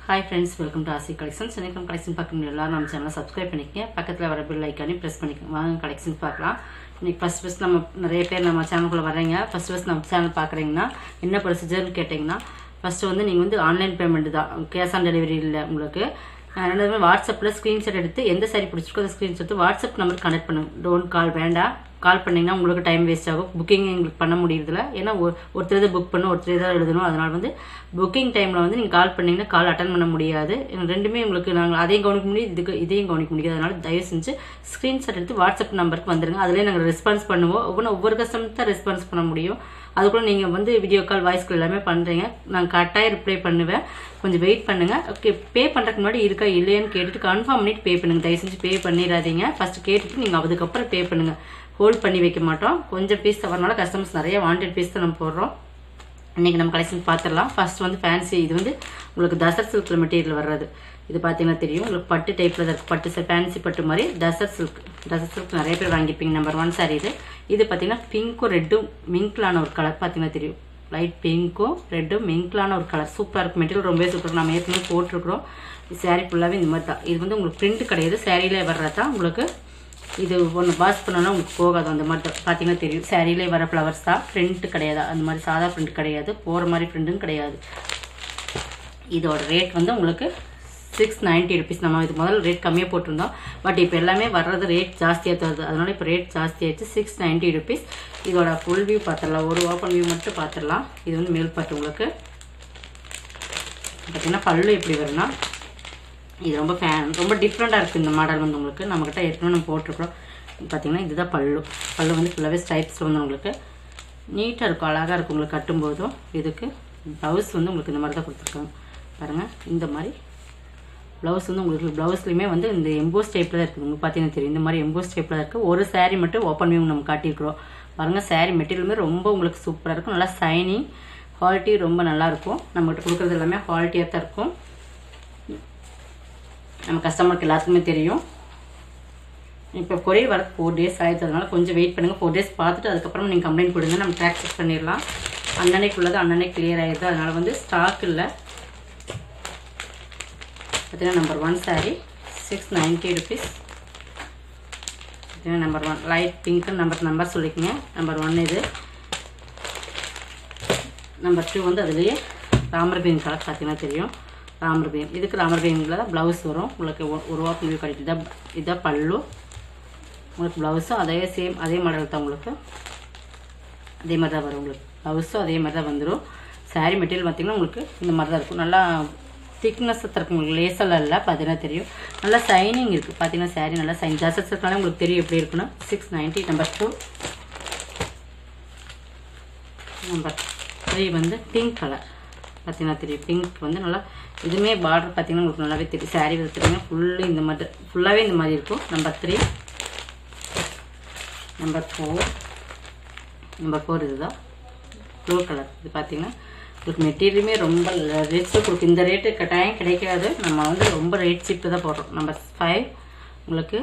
Hi friends welcome to Aasi collections எனக்கு collection பார்க்கணும் எல்லாரும் நம்ம சேனலை சப்ஸ்கிரைப் பண்ணிக்கங்க பக்கத்தில் வர பில் ஐக்கானே ப்ரெஸ் பண்ணிக்கங்க வாங்க கலெக்ஷன்ஸ் பார்க்கலாம் இன்னைக்கு ஃபஸ்ட் ஃபஸ்ட் நம்ம நிறைய பேர் நம்ம சேனலுக்குள்ளே வர்றீங்க ஃபஸ்ட் ஃபஸ்ட் நம்ம சேனல் பார்க்குறீங்கன்னா என்ன ப்ரொசீஜர்னு கேட்டிங்கன்னா ஃபஸ்ட்டு வந்து நீங்கள் வந்து ஆன்லைன் பேமெண்ட் தான் கேஷ் ஆன் டெலிவரி இல்லை உங்களுக்கு அஹ் ரெண்டாவது வாட்ஸ்அப்பில் ஸ்க்ரீன்ஷாட் எடுத்து எந்த சாரி பிடிச்சிருக்கோ அந்த ஸ்க்ரீன்ஷாட் எடுத்து வாட்ஸ்அப் நம்பர் கனெக்ட் பண்ணுங்க டோன்ட் கால் வேண்டாம் கால் பண்ணிங்கன்னா உங்களுக்கு டைம் வேஸ்ட் ஆகும் புக்கிங் எங்களுக்கு பண்ண முடியறதில்ல ஏன்னா ஒரு- ஒருத்தர் தான் புக் பண்ணணும் ஒருத்தர் தான் எழுதணும் அதனால் வந்து புக்கிங் டைமில் வந்து நீங்கள் கால் பண்ணீங்கன்னா கால் அட்டன் பண்ண முடியாது இது ரெண்டுமே உங்களுக்கு நாங்கள் அதையும் கவனிக்க முடியும் இதுக்கு இதையும் கவனிக்க முடியாது அதனால் தயவு செஞ்சு ஸ்க்ரீன்ஷாட் எடுத்து வாட்ஸ்அப் நம்பருக்கு வந்துருங்க அதிலே நாங்கள் ரெஸ்பான்ஸ் பண்ணுவோம் ஒவ்வொன்று ஒவ்வொரு கஸ்டமர் தான் ரெஸ்பான்ஸ் பண்ண முடியும் அதுக்குள்ள நீங்கள் வந்து வீடியோ கால் வாய்ஸ் கால் எல்லாமே பண்ணுறீங்க நான் கரெக்டாக ரிப்ளை பண்ணுவேன் கொஞ்சம் வெயிட் பண்ணுங்கள் ஓகே பே பண்ணுறதுக்கு முன்னாடி இருக்கா இல்லையான்னு கேட்டுட்டு கன்ஃபார்ம் பண்ணிட்டு பே பண்ணுங்கள் தயவு செஞ்சு பே பண்ணிடாதீங்க ஃபஸ்ட்டு கேட்டுட்டு நீங்கள் அதுக்கப்புறம் பே பண்ணுங்கள் ஹோல்ட் பண்ணி வைக்க மாட்டோம் கொஞ்சம் பீஸ் தவறனால கஸ்டமர்ஸ் நிறைய வாண்டட் பீஸ் தான் நம்ம போடுறோம் இன்னைக்கு நம்ம கலெக்ஷன் பார்த்துடலாம் ஃபர்ஸ்ட் வந்து ஃபேன்சி இது வந்து உங்களுக்கு தசர் சில்க் மெட்டீரியல் வர்றது இது பார்த்தீங்கன்னா தெரியும் உங்களுக்கு பட்டு டைப்பில் தான் இருக்குது பட்டு ஃபேன்சி பட்டு மாதிரி டசர் சில்க் டசர் சில்க் நிறைய பேர் வாங்கியிருப்பீங்க நம்பர் ஒன் சாரி இது இது பார்த்தீங்கன்னா பிங்க்கும் ரெட்டும் மிங்க்லான ஒரு கலர் பார்த்தீங்கன்னா தெரியும் லைட் பிங்க்கும் ரெட்டும் மிங்க்லான ஒரு கலர் சூப்பராக இருக்கும் மெட்டீரியல் ரொம்பவே சூப்பர் நம்ம ஏற்கனவே போட்டிருக்கிறோம் சாரி ஃபுல்லாகவே இந்த மாதிரி தான் இது வந்து உங்களுக்கு பிரிண்ட் கிடையாது சாரியிலே வர்றது தான் உங்களுக்கு இது ஒன்று வாஷ் பண்ணோன்னா உங்களுக்கு போகாது அந்த மாதிரி தான் பார்த்தீங்கன்னா தெரியும் சாரியிலே வர ஃப்ளவர்ஸ் தான் பிரிண்ட் கிடையாது அந்த மாதிரி சாதா பிரிண்ட் கிடையாது போகிற மாதிரி பிரிண்ட்டும் கிடையாது இதோட ரேட் வந்து உங்களுக்கு சிக்ஸ் நைன்ட்டி ருபீஸ் நம்ம இது முதல்ல ரேட் கம்மியாக போட்டிருந்தோம் பட் இப்போ எல்லாமே வர்றது ரேட் ஜாஸ்தியாக தருது அதனால இப்போ ரேட் ஜாஸ்தியாகிடுச்சு சிக்ஸ் நைன்ட்டி ருபீஸ் இதோட ஃபுல் வியூ பார்த்துடலாம் ஒரு ஓப்பன் வியூ மட்டும் பார்த்துடலாம் இது வந்து மேல் பாட்டு உங்களுக்கு பார்த்தீங்கன்னா பல்லு எப்படி வரும்னா இது ரொம்ப ஃபேன் ரொம்ப டிஃப்ரெண்ட்டாக இருக்குது இந்த மாடல் வந்து உங்களுக்கு நம்மக்கிட்ட ஏற்கனவே நம்ம போட்டிருக்கிறோம் பார்த்தீங்கன்னா இதுதான் பல்லு பல்லு வந்து ஃபுல்லாகவே ஸ்ட்ரைப்ஸில் வந்து உங்களுக்கு நீட்டாக இருக்கும் அழகாக இருக்கும் உங்களுக்கு கட்டும்போதும் இதுக்கு ப்ளவுஸ் வந்து உங்களுக்கு இந்த மாதிரி தான் கொடுத்துருக்காங்க பாருங்கள் இந்த மாதிரி ப்ளவுஸ் வந்து உங்களுக்கு ப்ளவுஸ்லையுமே வந்து இந்த எம்போஸ் டைப்பில் தான் இருக்குது உங்களுக்கு பார்த்தீங்கன்னா தெரியும் இந்த மாதிரி எம்போஸ் டைப்பில் தான் இருக்குது ஒரு saree மட்டும் ஓப்பன் வியூ நம்ம காட்டியிருக்கிறோம் பாருங்கள் saree மெட்டீரியலுமே ரொம்ப உங்களுக்கு சூப்பராக இருக்கும் நல்லா சைனிங் குவாலிட்டி ரொம்ப நல்லா இருக்கும் நம்மகிட்ட கொடுக்குறது எல்லாமே குவாலிட்டியாக தான் இருக்கும் நம்ம கஸ்டமருக்கு எல்லாத்துக்குமே தெரியும் இப்போ கொரியர் வரக்கு ஃபோர் டேஸ் ஆயிடுறதுனால கொஞ்சம் வெயிட் பண்ணுங்கள் ஃபோர் டேஸ் பார்த்துட்டு அதுக்கப்புறம் நீங்கள் கம்ப்ளைண்ட் கொடுங்க நம்ம ட்ராக் செக் பண்ணிடலாம் அன்னன்னைக்குள்ளது அன்னன்னை கிளியர் ஆயிடுது அதனால் வந்து ஸ்டாக் இல்லை பார்த்தீங்கன்னா number one sari six ninety rupees பார்த்தீங்கன்னா number one light pink number number சொல்லிக்கங்க நம்பர் ஒன் இது நம்பர் டூ வந்து அதுலேயே ராமர் பீன் கலர் பார்த்தீங்கன்னா தெரியும் ராமர் பீன் இதுக்கு ராமர் பீனில் தான் ப்ளவுஸ் வரும் உங்களுக்கு ஒ- ஒரு ஓப்பன் வியூ கிடைக்கும் இதான் இதான் பல்லு உங்களுக்கு ப்ளவுஸும் அதே சேம் அதே மாடல் தான் உங்களுக்கு அதே மாதிரி தான் வரும் உங்களுக்கு ப்ளவுஸும் அதே மாதிரி தான் வந்துடும் saree மெட்டீரியல் பார்த்தீங்கன்னா உங்களுக்கு இந்த மாதிரி தான் இருக்கும் நல்லா திக்னஸ் இருக்கும் உங்களுக்கு லேசெல்லாம் இல்லை பார்த்தீங்கன்னா தெரியும் நல்லா சைனிங் இருக்குது பார்த்தீங்கன்னா saree நல்லா சைன் ஜாஸ்தி இருக்கனால உங்களுக்கு தெரியும் எப்படி இருக்குன்னு six ninety number two number three வந்து பிங்க் கலர் பார்த்தீங்கன்னா தெரியும் பிங்க் வந்து நல்லா இதுவுமே பார்டர் பார்த்தீங்கன்னா உங்களுக்கு நல்லாவே தெரியும் saree பார்த்தீங்கன்னா ஃபுல்லு இந்த மாதிரி ஃபுல்லாகவே இந்த மாதிரி இருக்கும் number three number four number four இதுதான் ப்ளூ கலர் இது பார்த்தீங்கன்னா உங்களுக்கு மெட்டீரியலுமே ரொம்ப ரேட்ஸும் கொடுக்கும் இந்த ரேட்டு கட்டாயம் கிடைக்காது நம்ம வந்து ரொம்ப ரேட் சீப்பு தான் போடுறோம் நம்பர் ஃபைவ் உங்களுக்கு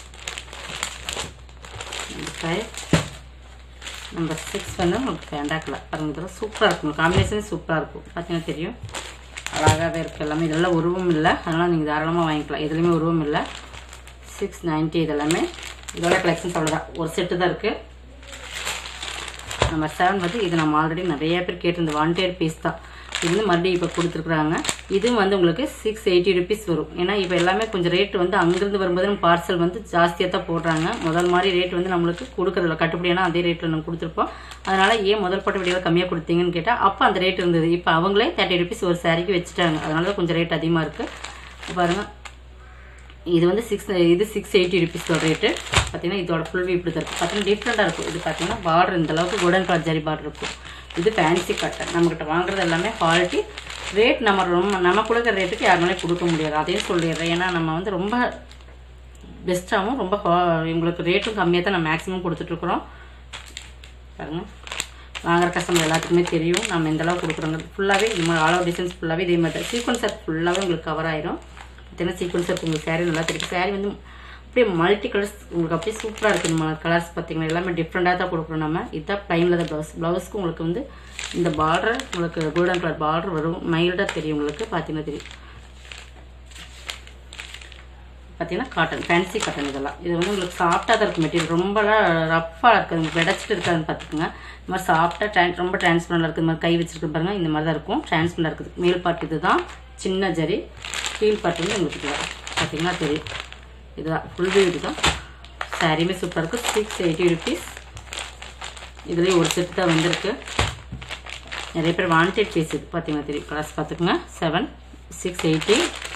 நம்பர் ஃபைவ் நம்பர் சிக்ஸ் வந்து உங்களுக்கு ஃபேண்டா கலர் பாருங்க இதெல்லாம் சூப்பராக இருக்கும் காம்பினேஷன் சூப்பராக இருக்கும் பார்த்தீங்கன்னா தெரியும் அழகாகவே இருக்குது எல்லாமே இதெல்லாம் உருவம் இல்லை அதனால் நீங்கள் தாராளமாக வாங்கிக்கலாம் எதுலேயுமே உருவம் இல்லை சிக்ஸ் நைன்ட்டி இதெல்லாமே இதோட கலெக்ஷன்ஸ் அவ்வளோதான் ஒரு செட்டு தான் இருக்குது நம்பர் செவன் வந்து இது நம்ம ஆல்ரெடி நிறைய பேர் கேட்டிருந்த வாண்டட் பீஸ் தான் இது வந்து மறுபடியும் இப்போ கொடுத்துருக்குறாங்க இதுவும் வந்து உங்களுக்கு சிக்ஸ் எயிட்டி ருபீஸ் வரும் ஏன்னா இப்போ எல்லாமே கொஞ்சம் ரேட் வந்து அங்கேருந்து வரும்போது நம்ம பார்சல் வந்து ஜாஸ்தியாக தான் போடுறாங்க முதல் மாதிரி ரேட் வந்து நம்மளுக்கு கொடுக்குறதில்ல கட்டுப்படியான அதே ரேட்டில் நம்ம கொடுத்துருப்போம் அதனால் ஏன் முதல் போட்ட வீடியோவில் கம்மியாக கொடுத்தீங்கன்னு கேட்டால் அப்போ அந்த ரேட் இருந்தது இப்போ அவங்களே தேர்ட்டி ருபீஸ் ஒரு சாரிக்கு வச்சுட்டாங்க அதனால தான் கொஞ்சம் ரேட் அதிகமாக இருக்குது பாருங்கள் இது வந்து சிக்ஸ் இது சிக்ஸ் எயிட்டி ருபீஸ் ரேட்டு பார்த்தீங்கன்னா இதோட ஃபுல் வியூ இப்படி தான் இருக்கும் பார்த்தீங்கன்னா டிஃப்ரெண்ட்டாக இருக்கும் இது பார்த்தீங்கன்னா பார்டர் இந்த அளவுக்கு கோல்டன் கலர் ஜரி பார்டர் இருக்கும் இது ஃபேன்சி காட்டன் நம்மக்கிட்ட வாங்குறது எல்லாமே குவாலிட்டி ரேட் நம்ம ரொம்ப நம்ம கொடுக்குற ரேட்டுக்கு யாருனாலே கொடுக்க முடியாது அதையும் சொல்லிடுறேன் ஏன்னா நம்ம வந்து ரொம்ப பெஸ்ட்டாகவும் ரொம்ப qua- உங்களுக்கு ரேட்டும் கம்மியாக தான் நம்ம மேக்ஸிமம் கொடுத்துட்ருக்குறோம் பாருங்க வாங்குற கஸ்டமர் எல்லாத்துக்குமே தெரியும் நம்ம எந்த அளவுக்கு கொடுக்குறோங்க ஃபுல்லாகவே இது மாதிரி ஆல் ஓவர் டிசைன்ஸ் ஃபுல்லாகவே இதே மாதிரி தான் சீக்வன்ஸ் ஒர்க் ஃபுல்லாகவே உங்களுக்கு கவர் ஆயிரும் பார்த்தீங்கன்னா சீக்வன்ஸ் ஒர்க் உங்களுக்கு saree நல்லா தெரியும் saree வந்து அப்படியே மல்டி கலர்ஸ் உங்களுக்கு அப்படியே சூப்பராக இருக்குது நம்ம கலர்ஸ் பார்த்தீங்கன்னா எல்லாமே டிஃப்ரெண்ட்டாக தான் கொடுக்குறோம் நம்ம இதுதான் ப்ளைனில் தான் ப்ளவுஸ் ப்ளவுஸ்க்கு உங்களுக்கு வந்து இந்த பார்டர் உங்களுக்கு கோல்டன் கலர் பார்டர் வரும் மைல்டாக தெரியும் உங்களுக்கு பார்த்தீங்கன்னா தெரியும் பார்த்தீங்கன்னா காட்டன் ஃபேன்சி காட்டன் இதெல்லாம் இது வந்து உங்களுக்கு சாஃப்டாக தான் இருக்கும் மெட்டீரியல் ரொம்பலாம் ரஃப்பாக இருக்குது உங்களுக்கு விடச்சிட்டு இருக்காதுன்னு பார்த்துக்குங்க இந்த மாதிரி சாஃப்டாக ட்ரான் ரொம்ப டிரான்ஸ்பரண்டாக இருக்குது இந்த மாதிரி கை வச்சிருக்கு பாருங்க இந்த மாதிரி தான் இருக்கும் டிரான்ஸ்பரண்டாக இருக்குது மேல் பார்ட் இது தான் சின்ன ஜரி கீழ் பார்ட் வந்து உங்களுக்கு இதுதான் பார்த்தீங்கன்னா தெரியும் இதுதான் ஃபுல் வியூ இதுதான் சாரியுமே சூப்பராக இருக்குது சிக்ஸ் எயிட்டி ருபீஸ் இதுலேயும் ஒரு செட்டு தான் வந்திருக்கு நிறைய பேர் வாண்டட் பீஸ் இது பார்த்தீங்கன்னா தெரியும் கலர்ஸ் பார்த்துக்குங்க seven six eighty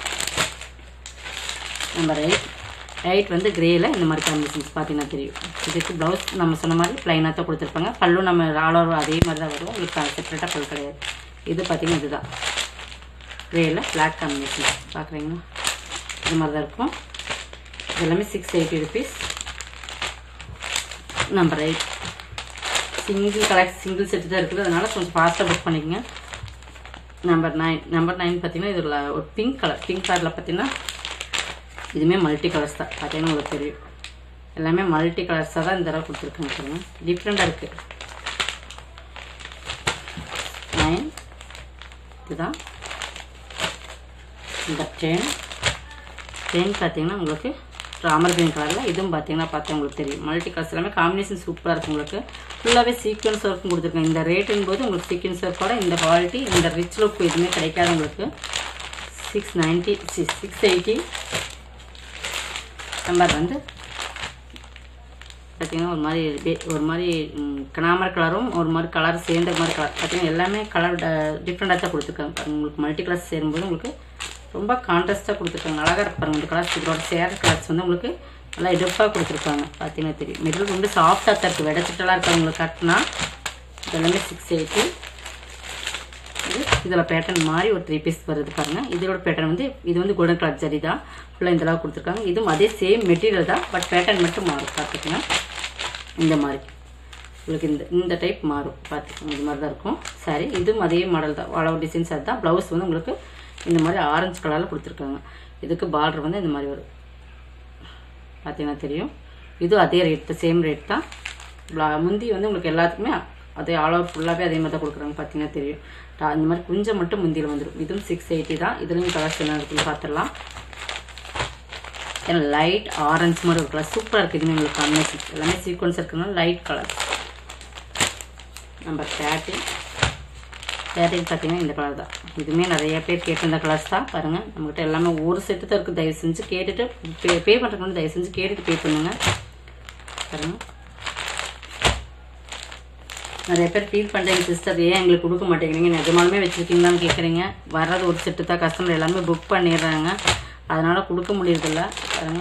number eight eight வந்து கிரேயில் இந்த மாதிரி காம்பினேஷன்ஸ் பார்த்தீங்கன்னா தெரியும் இதுக்கு ப்ளவுஸ் நம்ம சொன்ன மாதிரி ப்ளைனாக தான் கொடுத்துருப்பாங்க பல்லு நம்ம ஆல் ஓவர் அதே மாதிரி தான் வரும் உங்களுக்கு செப்பரேட்டாக பல் கிடையாது இது பார்த்தீங்கன்னா இதுதான் கிரேயில் பிளாக் காம்பினேஷன் பார்க்குறீங்களா இது மாதிரி தான் இருக்கும் இது எல்லாமே six eighty rupees number eight single colour single set தான் இருக்குது அதனால கொஞ்சம் ஃபாஸ்ட்டாக புக் பண்ணிக்கங்க நம்பர் நைன் நம்பர் நைன் பார்த்தீங்கன்னா இதில் ஒரு பிங்க் கலர் பிங்க் கலரில் பார்த்தீங்கன்னா இதுவுமே மல்டி கலர்ஸ் தான் பார்த்தீங்கன்னா உங்களுக்கு தெரியும் எல்லாமே மல்டி கலர்ஸாக தான் இந்த தடவை கொடுத்துருக்காங்க பாருங்க டிஃப்ரெண்ட்டாக இருக்குது நைன் இதுதான் இந்த டென் டென் பார்த்தீங்கன்னா உங்களுக்கு ராமர் கிரீன் கலரில் இதுவும் பார்த்தீங்கன்னா பார்த்தா உங்களுக்கு தெரியும் மல்டி கலர்ஸ் எல்லாமே காம்பினேஷன் சூப்பராக இருக்கும் உங்களுக்கு ஃபுல்லாகவே சீக்வன்ஸ் ஒர்க்கும் கொடுத்துருக்கேன் இந்த ரேட்டுன்னு போது உங்களுக்கு சீக்வன்ஸ் ஒர்க்கோட இந்த குவாலிட்டி இந்த ரிச் லுக் எதுவுமே கிடைக்காது உங்களுக்கு six ninety six eighty number வந்து பார்த்தீங்கன்னா ஒரு மாதிரி பே- ஒரு மாதிரி ம், கனாமர் கலரும் ஒரு மாதிரி கலர் சேர்ந்த மாதிரி கலர் பார்த்தீங்கன்னா எல்லாமே கலர் டிஃப்ரெண்ட்டாக தான் கொடுத்துருக்காங்க பாருங்க உங்களுக்கு மல்டி கலர்ஸ் சேரும்போது உங்களுக்கு ரொம்ப கான்ட்ராஸ்ட்டாக கொடுத்துருக்காங்க அழகாக இருக்கு பாருங்க இந்த கலர்ஸ் இதோட சேர கலர்ஸ் வந்து உங்களுக்கு நல்லா எடுப்பாக கொடுத்துருக்காங்க பார்த்தீங்கன்னா தெரியும் மெட்டீரியல் ரொம்ப சாஃப்டாக தான் இருக்குது வெடச்சிட்டெல்லாம் இருக்கு உங்களுக்கு கட்டினா இது எல்லாமே சிக்ஸ் எயிட்டி இது இதில் பேட்டர்ன் மாதிரி ஒரு த்ரீ பீஸ் வருது பாருங்க இதோட பேட்டர்ன் வந்து இது வந்து கோல்டன் கலர் ஜரி தான் ஃபுல்லாக இந்த அளவுக்கு கொடுத்துருக்காங்க இதுவும் அதே சேம் மெட்டீரியல் தான் பட் பேட்டர்ன் மட்டும் மாறும் பார்த்துக்கங்க இந்த மாதிரி உங்களுக்கு இந்த இந்த டைப் மாறும் பார்த்துக்கோங்க இது மாதிரி தான் இருக்கும் சரி இதுவும் அதே மாடல் தான் அளவு டிசைன்ஸ் அதுதான் ப்ளவுஸ் வந்து உங்களுக்கு இந்த மாதிரி ஆரஞ்சு கலரில் கொடுத்துருக்காங்க இதுக்கு பார்டர் வந்து இந்த மாதிரி வரும் பார்த்தீங்கன்னா தெரியும் இதுவும் அதே ரேட் தான் சேம் ரேட் தான் bla- முந்தி வந்து உங்களுக்கு எல்லாத்துக்குமே அதே ஆல் ஓவர் ஃபுல்லாகவே அதே மாதிரி தான் கொடுக்குறாங்க பார்த்தீங்கன்னா தெரியும் டா- இந்த மாதிரி கொஞ்சம் மட்டும் முந்தியில் வந்துடும் இதுவும் சிக்ஸ் எயிட்டி தான் இதுலேயும் கலர்ஸ் என்ன இருக்குன்னு பார்த்துடலாம் ஏன்னா லைட் ஆரஞ்சு மாதிரி ஒரு கலர் சூப்பராக இருக்குது இதுவுமே உங்களுக்கு காம்பினேஷன் எல்லாமே சீக்வன்ஸ் இருக்குனால light colour number thirty thirteen பார்த்தீங்கன்னா இந்த கலர் தான் இதுவுமே நிறைய பேர் கேட்டிருந்த கலர்ஸ் தான் பாருங்கள் நம்மகிட்ட எல்லாமே ஒரு செட்டு தான் இருக்குது தயவு செஞ்சு கேட்டுட்டு பே பே பண்ணுறதுக்கு முன்னாடி தயவு செஞ்சு கேட்டுட்டு பே பண்ணுங்க பாருங்கள் நிறைய பேர் ஃபீல் பண்ணுறீங்க சிஸ்டர் ஏன் எங்களுக்கு கொடுக்க மாட்டேங்கிறீங்க நிஜமாலுமே வச்சுருக்கீங்களான்னு கேட்குறீங்க வர்றது ஒரு செட்டு தான் கஸ்டமர் எல்லாமே புக் பண்ணிடுறாங்க அதனால கொடுக்க முடியறதில்ல பாருங்க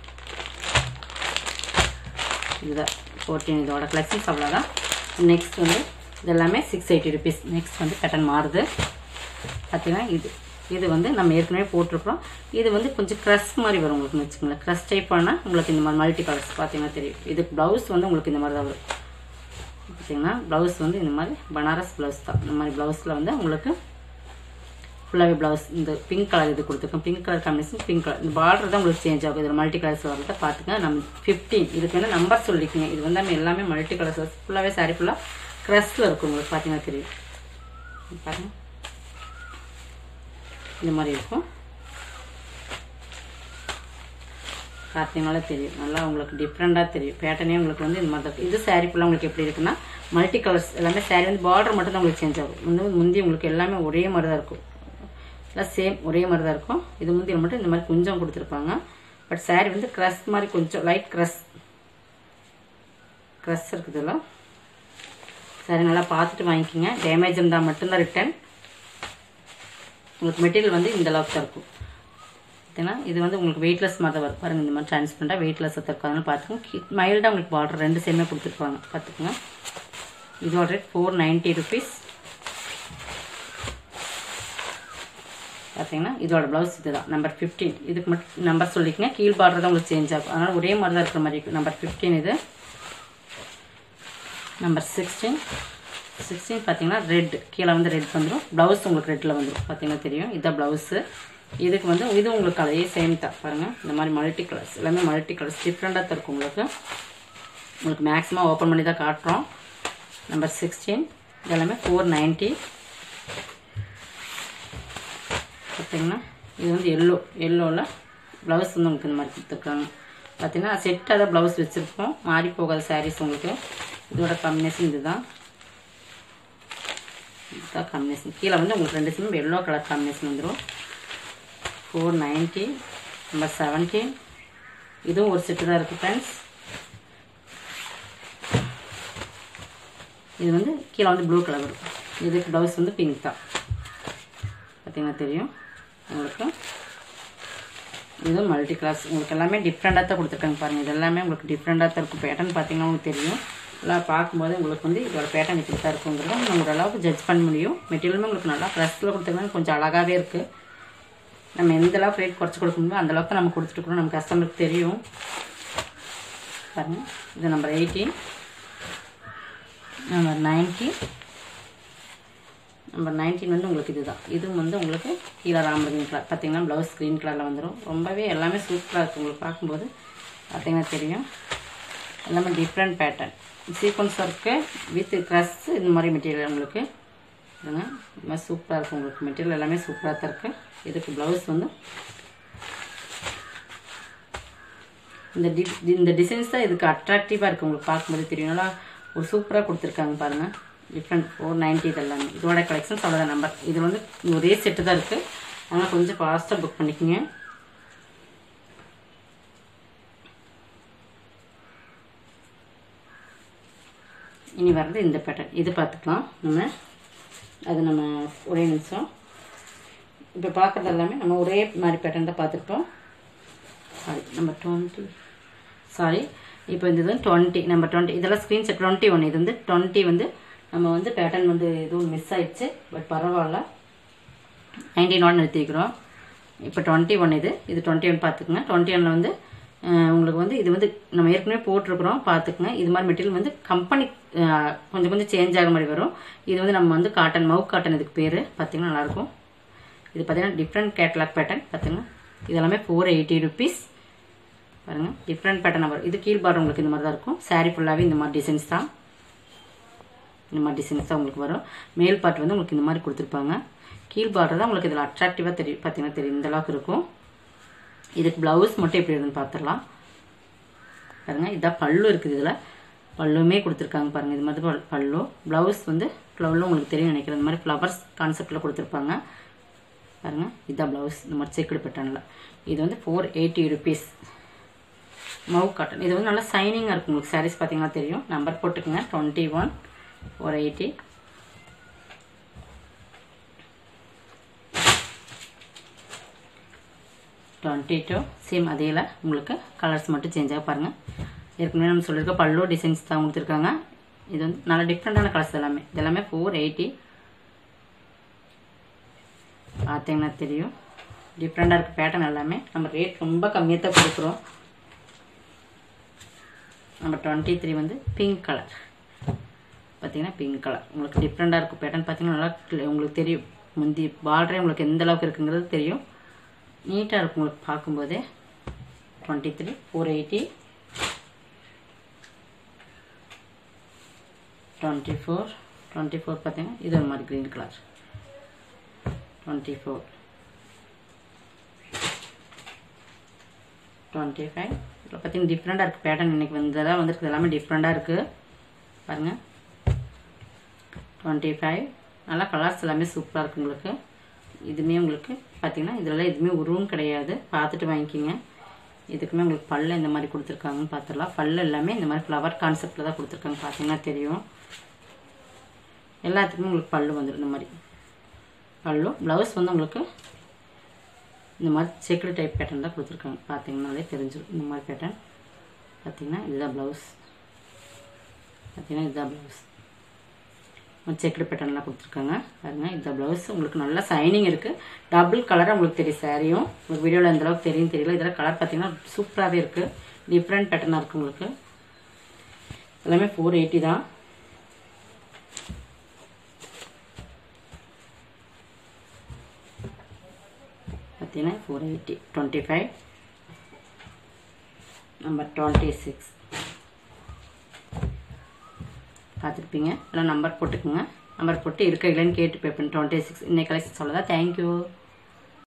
இதுதான் ஃபோர்டீன் இதோட கலெக்ஷன்ஸ் அவ்வளோதான் நெக்ஸ்ட் வந்து இது எல்லாமே சிக்ஸ் எயிட்டி ருபீஸ் நெக்ஸ்ட் வந்து பேட்டர்ன் மாறுது பார்த்தீங்கன்னா இது இது வந்து நம்ம ஏற்கனவே போட்டிருக்கிறோம் இது வந்து கொஞ்சம் க்ரஸ் மாதிரி வரும் உங்களுக்கு வச்சுக்கோங்களேன் க்ரஸ் டைப் ஆனால் உங்களுக்கு இந்த மாதிரி மல்டி கலர்ஸ் பார்த்தீங்கன்னா தெரியும் இது ப்ளவுஸ் வந்து உங்களுக்கு இந்த மாதிரி தான் வரும் பார்த்தீங்கன்னா ப்ளவுஸ் வந்து இந்த மாதிரி பனாரஸ் ப்ளவுஸ் தான் இந்த மாதிரி ப்ளவுஸில் வந்து உங்களுக்கு ஃபுல்லாகவே ப்ளவுஸ் இந்த பிங்க் கலர் இது கொடுத்துருக்கோம் pink colour combination pink colour இந்த பார்டர் தான் உங்களுக்கு சேஞ்ச் ஆகும் இதில் மல்டி கலர்ஸ் வரத பார்த்துங்க நம்ம ஃபிஃப்டீன் இதுக்கு வந்து நம்பர் சொல்லிக்கோங்க இது வந்து நம்ம எல்லாமே மல்டி கலர்ஸ் ஃபுல்லாகவே சாரி ஃபுல்லாக க்ரஸில் இருக்கும் உங்களுக்கு பார்த்தீங்கன்னா தெரியும் பாருங்க இந்த மாதிரி இருக்கும் பார்த்தீங்கனாலே தெரியும் நல்லா உங்களுக்கு டிஃப்ரெண்ட்டாக தெரியும் பேட்டர்னே உங்களுக்கு வந்து இந்த மாதிரி தான் இருக்கும். இது saree ஃபுல்லாக உங்களுக்கு எப்படி இருக்குன்னா மல்டி கலர்ஸ் எல்லாமே saree வந்து பார்டர் மட்டும் தான் உங்களுக்கு சேஞ்ச் ஆகும் வந்து முந்தி உங்களுக்கு எல்லாமே ஒரே மாதிரி தான் இருக்கும் எல்லாம் சேம் ஒரே மாதிரி தான் இருக்கும் இது முந்தியில் மட்டும் இந்த மாதிரி கொஞ்சம் கொடுத்துருப்பாங்க பட் saree வந்து க்ரஸ் மாதிரி கொஞ்சம் லைட் க்ரஸ் க்ரஸ் இருக்குதுல்ல சரி நல்லா பார்த்துட்டு வாங்கிக்கோங்க டேமேஜ் இருந்தால் மட்டும்தான் ரிட்டன் உங்களுக்கு மெட்டீரியல் வந்து இந்த அளவுக்கு தான் இருக்கும் பார்த்தீங்கன்னா இது வந்து உங்களுக்கு வெயிட்லெஸ் மாதிரி தான் வரும் பாருங்க இந்த மாதிரி டிரான்ஸ்பரண்டாக வெயிட்லெஸ்ஸாக இருக்காதுன்னு பார்த்துக்கோங்க மைல்டாக உங்களுக்கு பார்டர் ரெண்டு சேமே கொடுத்துருப்பாங்க பார்த்துக்கோங்க இதோட ரேட் ஃபோர் நைன்ட்டி ருபீஸ் பார்த்தீங்கன்னா இதோட ப்ளவுஸ் இதுதான் நம்பர் ஃபிஃப்டீன் இதுக்கு மட்டும் நம்பர் சொல்லிக்கங்க கீழ் பார்டர் தான் உங்களுக்கு சேஞ்ச் ஆகும் அதனால் ஒரே மாதிரி தான் இருக்கிற மாதிரி இருக்கும் நம்பர் ஃபிஃப்டீன் இது நம்பர் சிக்ஸ்டீன் சிக்ஸ்டீன் பார்த்தீங்கன்னா ரெட் கீழே வந்து ரெட் வந்துடும் ப்ளவுஸ் உங்களுக்கு ரெட்டில் வந்துடும் பார்த்தீங்கன்னா தெரியும் இதான் ப்ளவுஸு இதுக்கு வந்து இது உங்களுக்கு கலரே சேம் தான் பாருங்கள் இந்த மாதிரி மல்டி கலர்ஸ் எல்லாமே மல்டி கலர்ஸ் டிஃப்ரெண்ட்டாக தான் இருக்கும் உங்களுக்கு உங்களுக்கு மேக்ஸிமம் ஓப்பன் பண்ணி தான் காட்டுறோம் நம்பர் சிக்ஸ்டீன் இதெல்லாமே ஃபோர் நைன்ட்டி பார்த்தீங்கன்னா இது வந்து எல்லோ எல்லோவில் ப்ளவுஸ் வந்து உங்களுக்கு இந்த மாதிரி கொடுத்துருக்காங்க பார்த்தீங்கன்னா செட்டாக தான் ப்ளவுஸ் வச்சுருப்போம் மாறி போகாத சாரீஸ் உங்களுக்கு இதோட காம்பினேஷன் இதுதான் இதுதான் காம்பினேஷன் கீழே வந்து உங்களுக்கு ரெண்டு சிம் எல்லோ கலர் காம்பினேஷன் வந்துடும் ஃபோர் நைன்ட்டி நம்பர் செவன்டீன் இதுவும் ஒரு செட்டு தான் இருக்குது ஃப்ரெண்ட்ஸ் இது வந்து கீழே வந்து ப்ளூ கலர் வரும் இதுக்கு ப்ளவுஸ் வந்து பிங்க் தான் பார்த்தீங்கன்னா தெரியும் உங்களுக்கு இதுவும் மல்டி கிளாஸ் உங்களுக்கு எல்லாமே டிஃப்ரெண்ட்டாக தான் கொடுத்துருக்காங்க பாருங்கள் இது எல்லாமே உங்களுக்கு டிஃப்ரெண்ட்டாக தான் இருக்கும் பேட்டர்ன் பார்த்தீங்கன்னா உங்களுக்கு தெரியும் எல்லாம் பார்க்கும்போது உங்களுக்கு வந்து இதோட பேட்டர்ன் இப்படி தான் இருக்குங்கிறத நம்ம ஓரளவுக்கு ஜட்ஜ் பண்ண முடியும் மெட்டீரியலுமே உங்களுக்கு நல்லா ப்ரெஸ்ஸில் கொடுத்துருக்காங்க கொஞ்சம் அழகாகவே இருக்குது நம்ம எந்த அளவுக்கு ரேட் குறைச்சி கொடுக்க முடியுமோ அந்த அளவுக்கு நம்ம கொடுத்துட்டுருக்கணும் நம்ம கஸ்டமருக்கு தெரியும் பாருங்கள் இது number eighteen number nineteen number nineteen வந்து உங்களுக்கு இதுதான் இதுவும் வந்து உங்களுக்கு கீழே ராமர் கிரீன் கலர் பார்த்தீங்கன்னா ப்ளவுஸ் க்ரீன் கலரில் வந்துடும் ரொம்பவே எல்லாமே சூப்பராக இருக்குது உங்களுக்கு பார்க்கும்போது பார்த்தீங்கன்னா தெரியும் எல்லாமே different pattern sequence work with க்ரஸ் இந்த மாதிரி மெட்டீரியல் உங்களுக்கு இதுங்க இந்த மாதிரி சூப்பராக இருக்கும் உங்களுக்கு மெட்டீரியல் எல்லாமே சூப்பராக தான் இருக்குது இதுக்கு ப்ளவுஸ் வந்து இந்த டி இந்த டிசைன்ஸ் தான் இதுக்கு அட்ராக்டிவாக இருக்குது உங்களுக்கு பார்க்கும்போது தெரியும் நல்லா ஒரு சூப்பராக கொடுத்துருக்காங்க பாருங்கள் டிஃப்ரெண்ட் ஃபோர் நைன்ட்டி இதெல்லாமே இதோட கலெக்ஷன்ஸ் அவ்வளோதான் நம்பர் இது வந்து ஒரே செட்டு தான் இருக்குது அதனால் கொஞ்சம் ஃபாஸ்ட்டாக புக் பண்ணிக்கோங்க இனி வர்றது இந்த பேட்டர்ன் இது பார்த்துக்கலாம் நம்ம அது நம்ம ஒரே நிமிஷம் இப்போ பார்க்குறது எல்லாமே நம்ம ஒரே மாதிரி பேட்டர்ன் தான் பார்த்துருப்போம் சாரி நம்ம டுவெண்ட்டி சாரி இப்போ இந்த இது டுவெண்ட்டி நம்ம டுவெண்ட்டி இதெல்லாம் ஸ்க்ரீன்ஷாட் டுவெண்ட்டி ஒன் இது வந்து டுவெண்ட்டி வந்து நம்ம வந்து பேட்டர்ன் வந்து எதுவும் மிஸ் ஆயிடுச்சு பட் பரவாயில்ல நைன்டீன் ஒன் நிறுத்திக்கிறோம் இப்போ டுவெண்ட்டி ஒன் இது இது டுவெண்ட்டி ஒன் பார்த்துக்குங்க டுவெண்ட்டி ஒனில் வந்து அஹ், உங்களுக்கு வந்து இது வந்து நம்ம ஏற்கனவே போட்டிருக்கிறோம் பார்த்துக்குங்க இது மாதிரி மெட்டீரியல் வந்து கம்பெனி கொஞ்சம் கொஞ்சம் சேஞ்ச் ஆகிற மாதிரி வரும் இது வந்து நம்ம வந்து காட்டன் மவு காட்டன் இதுக்கு பேர் பார்த்தீங்கன்னா நல்லாயிருக்கும் இது பார்த்தீங்கன்னா டிஃப்ரெண்ட் கேட்லாக் பேட்டர்ன் பார்த்தீங்கன்னா இது எல்லாமே ஃபோர் எயிட்டி ருபீஸ் பாருங்கள் டிஃப்ரெண்ட் பேட்டர்ன் வரும் இது கீழ் பார்டர் உங்களுக்கு இந்த மாதிரி தான் இருக்கும் saree ஃபுல்லாகவே இந்த மாதிரி டிசைன்ஸ் தான் இந்த மாதிரி டிசைன்ஸ் தான் உங்களுக்கு வரும் மேல் பார்ட் வந்து உங்களுக்கு இந்த மாதிரி கொடுத்துருப்பாங்க கீழ் பார்டர் தான் உங்களுக்கு இதில் அட்ராக்டிவாக தெரியும் பார்த்தீங்கன்னா தெரியும் இந்த அளவுக்கு இருக்கும் இதுக்கு ப்ளவுஸ் மட்டும் எப்படி இருக்குன்னு பார்த்துடலாம் பாருங்கள் இதான் பல்லு இருக்குது இதில் பல்லுமே கொடுத்துருக்காங்க பாருங்கள் இது மாதிரி பல்- பல்லு ப்ளவுஸ் வந்து பல்லு உங்களுக்கு தெரியும் நினைக்கிறேன் இந்த மாதிரி ஃப்ளவர்ஸ் கான்செப்டில் கொடுத்துருப்பாங்க பாருங்கள் இதான் ப்ளவுஸ் இந்த மாதிரி செக்குடு பேட்டர்னில் இது வந்து ஃபோர் எயிட்டி ருபீஸ் மவு காட்டன் இது வந்து நல்லா சைனிங்காக இருக்கும் உங்களுக்கு சாரீஸ் பார்த்தீங்கன்னா தெரியும் நம்பர் போட்டுக்கோங்க twenty one four eighty twenty two same அதேல உங்களுக்கு கலர்ஸ் மட்டும் சேஞ்ச் ஆக பாருங்கள் ஏற்கனவே நம்ம சொல்லியிருக்க பல்லு டிசைன்ஸ் தான் கொடுத்துருக்காங்க இது வந்து நல்ல டிஃப்ரெண்ட்டான கலர்ஸ் எல்லாமே இது எல்லாமே ஃபோர் எயிட்டி பார்த்தீங்கன்னா தெரியும் டிஃப்ரெண்ட்டாக இருக்குது பேட்டர்ன் எல்லாமே நம்ம ரேட் ரொம்ப கம்மியாக தான் கொடுக்குறோம் நம்ம டுவெண்ட்டி த்ரீ வந்து பிங்க் கலர் பார்த்தீங்கன்னா பிங்க் கலர் உங்களுக்கு டிஃப்ரெண்ட்டாக இருக்கும் பேட்டர்ன் பார்த்தீங்கன்னா நல்லா clear- உங்களுக்கு தெரியும் முந்தி பார்டரே உங்களுக்கு எந்த அளவுக்கு இருக்குங்கிறது தெரியும் நீட்டாக இருக்கும் உங்களுக்கு பார்க்கும்போதே twenty three four eighty twenty four twenty four பார்த்தீங்கன்னா இது ஒரு மாதிரி green colour twenty four twenty five இதில் பார்த்தீங்கன்னா டிஃப்ரெண்ட்டாக இருக்குது பேட்டர்ன் இன்றைக்கி வந்ததாக வந்திருக்கு எல்லாமே டிஃப்ரெண்ட்டாக இருக்குது பாருங்கள் டுவெண்ட்டி ஃபைவ் நல்லா கலர்ஸ் எல்லாமே சூப்பராக இருக்குது உங்களுக்கு இதுவுமே உங்களுக்கு பார்த்தீங்கன்னா இதெல்லாம் எதுவுமே உருவும் கிடையாது பார்த்துட்டு வாங்கிக்கிங்க இதுக்குமே உங்களுக்கு பல்லு இந்த மாதிரி கொடுத்துருக்காங்கன்னு பார்த்துடலாம் பல்லு எல்லாமே இந்த மாதிரி ஃப்ளவர் கான்செப்டில் தான் கொடுத்துருக்காங்க பார்த்தீங்கன்னா தெரியும் எல்லாத்துக்குமே உங்களுக்கு பல்லு வந்துடும் இந்த மாதிரி பல்லு ப்ளவுஸ் வந்து உங்களுக்கு இந்த மாதிரி செக்குடு டைப் பேட்டர்ன் தான் கொடுத்துருக்காங்க பார்த்தீங்கன்னாலே தெரிஞ்சிடும் இந்த மாதிரி பேட்டர்ன் பார்த்தீங்கன்னா இதுதான் ப்ளவுஸ் பார்த்தீங்கன்னா இதுதான் ப்ளவுஸ் செக்குடு பேட்டர்ன்லாம் கொடுத்துருக்காங்க பாருங்க இந்த ப்ளவுஸ் உங்களுக்கு நல்லா சைனிங் இருக்குது டபுள் கலராக உங்களுக்கு தெரியும் சாரியும் உங்களுக்கு வீடியோவில் எந்த அளவுக்கு தெரியும் தெரியல இதில் கலர் பார்த்தீங்கன்னா சூப்பராகவே இருக்குது டிஃப்ரெண்ட் பேட்டர்னாக இருக்குது உங்களுக்கு எல்லாமே ஃபோர் எயிட்டி தான் பார்த்தீங்கன்னா four eighty twenty five number twenty six பார்த்துருப்பீங்க எல்லாம் நம்பர் போட்டுக்குங்க நம்பர் போட்டு இருக்க இல்லைன்னு கேட்டு பே பண்ணி டுவெண்ட்டி சிக்ஸ் இன்னைக்கு கலெக்ஷன் சொல்லதா தேங்க்யூ